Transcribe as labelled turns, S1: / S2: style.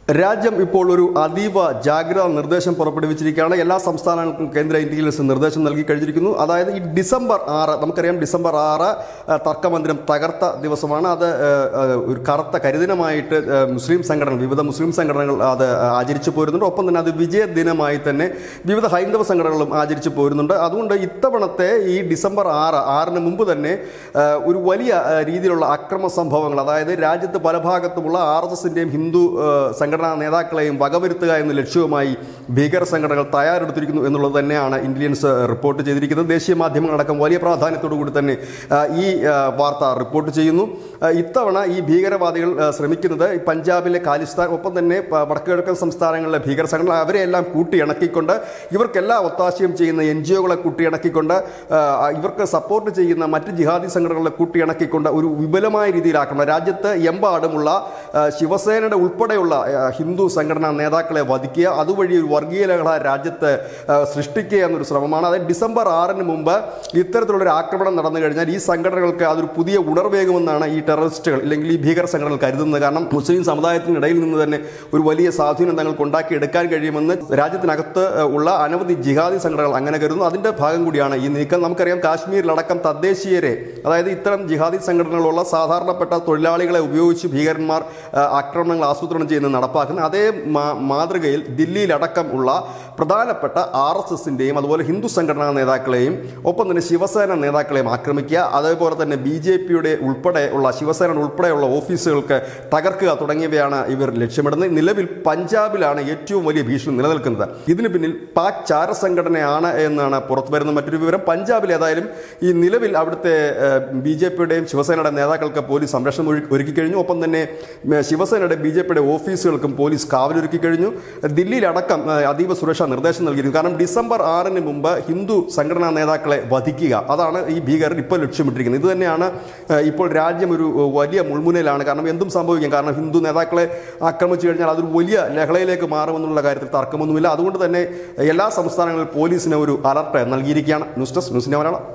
S1: രാജ്യം ഇപ്പോൾ ഒരു അതീവ ജാഗ്രതാ നിർദ്ദേശം പുറപ്പെടുവിച്ചിരിക്കുകയാണ് എല്ലാ സംസ്ഥാനങ്ങൾക്കും കേന്ദ്ര ഇന്റലിജൻസ് നിർദ്ദേശം നൽകി കഴിഞ്ഞിരിക്കുന്നു അതായത് ഈ ഡിസംബർ ആറ് നമുക്കറിയാം ഡിസംബർ ആറ് ആ, തർക്കമന്ദിരം തകർത്ത ദിവസമാണ് അത് ആ, ആ, ഒരു കറുത്ത കരിദിനമായിട്ട് ആ, മുസ്ലിം സംഘടനകൾ വിവിധ മുസ്ലിം സംഘടനകൾ അത് ആചരിച്ചു പോരുന്നുണ്ട് ഒപ്പം തന്നെ അത് വിജയ ദിനമായി തന്നെ വിവിധ ഹൈന്ദവ സംഘടനകളും ആചരിച്ചു പോരുന്നുണ്ട് അതുകൊണ്ട് ഇത്തവണത്തെ ഈ ഡിസംബർ ആറ് ആറിന് മുമ്പ് തന്നെ ആ, ഒരു വലിയ ആ, രീതിയിലുള്ള അക്രമ സംഭവങ്ങൾ അതായത് രാജ്യത്ത് പല ഭാഗത്തുമുള്ള ആർ എസ് എസിൻ്റെയും ഹിന്ദു ആ, സംഘടനാ നേതാക്കളെയും വകവരുത്തുക എന്ന ലക്ഷ്യവുമായി ഭീകര സംഘടനകൾ തയ്യാറെടുത്തിരിക്കുന്നു എന്നുള്ളത് തന്നെയാണ് ഇന്റലിജൻസ് റിപ്പോർട്ട് ചെയ്തിരിക്കുന്നത് ദേശീയ മാധ്യമങ്ങളടക്കം വലിയ പ്രാധാന്യത്തോടു കൂടി തന്നെ ആ, ഈ ആ, വാർത്ത റിപ്പോർട്ട് ചെയ്യുന്നു ആ, ഇത്തവണ ഈ ഭീകരവാദികൾ ആ, ശ്രമിക്കുന്നത് ഈ പഞ്ചാബിലെ ഖാലിസ്ഥാൻ ഒപ്പം തന്നെ പ- വടക്കുകിഴക്കൻ സംസ്ഥാനങ്ങളിലെ ഭീകര സംഘടന അവരെയെല്ലാം കൂട്ടിയിണക്കിക്കൊണ്ട് ഇവർക്കെല്ലാം ഒത്താശയും ചെയ്യുന്ന എൻ ജി ഒകളെ കൂട്ടിയിണക്കിക്കൊണ്ട് ആ, ഇവർക്ക് സപ്പോർട്ട് ചെയ്യുന്ന മറ്റ് ജിഹാദി സംഘടനകളെ കൂട്ടിയിണക്കിക്കൊണ്ട് ഒരു വിപുലമായ രീതിയിലാക്കണം രാജ്യത്ത് എമ്പാടുമുള്ള ആ, ശിവസേനയുടെ ഉൾപ്പെടെയുള്ള ആ, ഹിന്ദു സംഘടനാ നേതാക്കളെ വധിക്കുക അതുവഴി ഒരു വർഗീയ ലഹള രാജ്യത്ത് ആ, സൃഷ്ടിക്കുക എന്നൊരു ശ്രമമാണ് അതായത് ഡിസംബർ ആറിന് മുമ്പ് ഇത്തരത്തിലുള്ള ഒരു ആക്രമണം നടന്നു കഴിഞ്ഞാൽ ഈ സംഘടനകൾക്ക് അതൊരു പുതിയ ഉണർവേകുമെന്നാണ് ഈ ടെററിസ്റ്റുകൾ അല്ലെങ്കിൽ ഈ ഭീകര സംഘടനകൾ കരുതുന്നത് കാരണം മുസ്ലിം സമുദായത്തിനിടയിൽ നിന്ന് തന്നെ ഒരു വലിയ സ്വാധീനം തങ്ങൾക്ക് ഉണ്ടാക്കിയെടുക്കാൻ കഴിയുമെന്ന് രാജ്യത്തിനകത്ത് ഉള്ള അനവധി ജിഹാദി സംഘടനകൾ അങ്ങനെ കരുതുന്നു അതിന്റെ ഭാഗം കൂടിയാണ് ഈ നീക്കം നമുക്കറിയാം കാശ്മീരിലടക്കം തദ്ദേശീയരെ അതായത് ഇത്തരം ജിഹാദി സംഘടനകളുള്ള സാധാരണപ്പെട്ട തൊഴിലാളികളെ ഉപയോഗിച്ച് ഭീകരന്മാർ ആ, ആക്രമണങ്ങൾ ആസൂത്രണം ചെയ്യുന്നത് നടപ്പാക്കുന്ന അതേ മാ- മാതൃകയിൽ ദില്ലിയിലടക്കം ഉള്ള പ്രധാനപ്പെട്ട ആർ എസ് എസിന്റെയും അതുപോലെ ഹിന്ദു സംഘടനാ നേതാക്കളെയും ഒപ്പം തന്നെ ശിവസേന നേതാക്കളെയും ആക്രമിക്കുക അതേപോലെ തന്നെ ബി ജെ പിയുടെ ഉൾപ്പെടെ ഉള്ള ശിവസേന ഉൾപ്പെടെയുള്ള ഓഫീസുകൾക്ക് തകർക്കുക തുടങ്ങിയവയാണ് ഇവർ ലക്ഷ്യമിടുന്നത് നിലവിൽ പഞ്ചാബിലാണ് ഏറ്റവും വലിയ ഭീഷണി നിലനിൽക്കുന്നത് ഇതിന് പിന്നിൽ പാക് ചാരസംഘടനയാണ് എന്നാണ് പുറത്തു വരുന്ന മറ്റൊരു വിവരം പഞ്ചാബിൽ ഏതായാലും ഈ നിലവിൽ അവിടുത്തെ ബി ജെ പിയുടെയും ശിവസേനയുടെ നേതാക്കൾക്ക് പോലീസ് സംരക്ഷണം ഒരുക്കി- ഒരുക്കി കഴിഞ്ഞു ഒപ്പം തന്നെ ഏ, ശിവസേനയുടെ ബി ജെ പിയുടെ ഓഫീസുകൾക്കും പോലീസ് കാവലൊരുക്കി കഴിഞ്ഞു ദില്ലിയിലടക്കം ഏ, അതീവ സുരക്ഷാ നിർദ്ദേശം നൽകിയിരുന്നു കാരണം ഡിസംബർ ആറിന് മുമ്പ് ഹിന്ദു സംഘടനാ നേതാക്കളെ വധിക്കുക അതാണ് ഈ ഭീകരർ ഇപ്പോൾ ലക്ഷ്യമിട്ടിരിക്കുന്നത് ഇത് തന്നെയാണ് ഏ, ഇപ്പോൾ രാജ്യം ഒരു ഏ, വലിയ മുൾമുനയിലാണ് കാരണം എന്തും സംഭവിക്കും കാരണം ഹിന്ദു നേതാക്കളെ ആക്രമിച്ചു കഴിഞ്ഞാൽ അതൊരു വലിയ ലഹളയിലേക്ക് മാറുമെന്നുള്ള കാര്യത്തിൽ തർക്കമൊന്നുമില്ല അതുകൊണ്ട് തന്നെ എല്ലാ സംസ്ഥാനങ്ങളിലും പോലീസിന് ഒരു അലർട്ട് നൽകിയിരിക്കുകയാണ് ന്യൂസ് ഡെസ്ക് ന്യൂസിന്റെ മലയാളം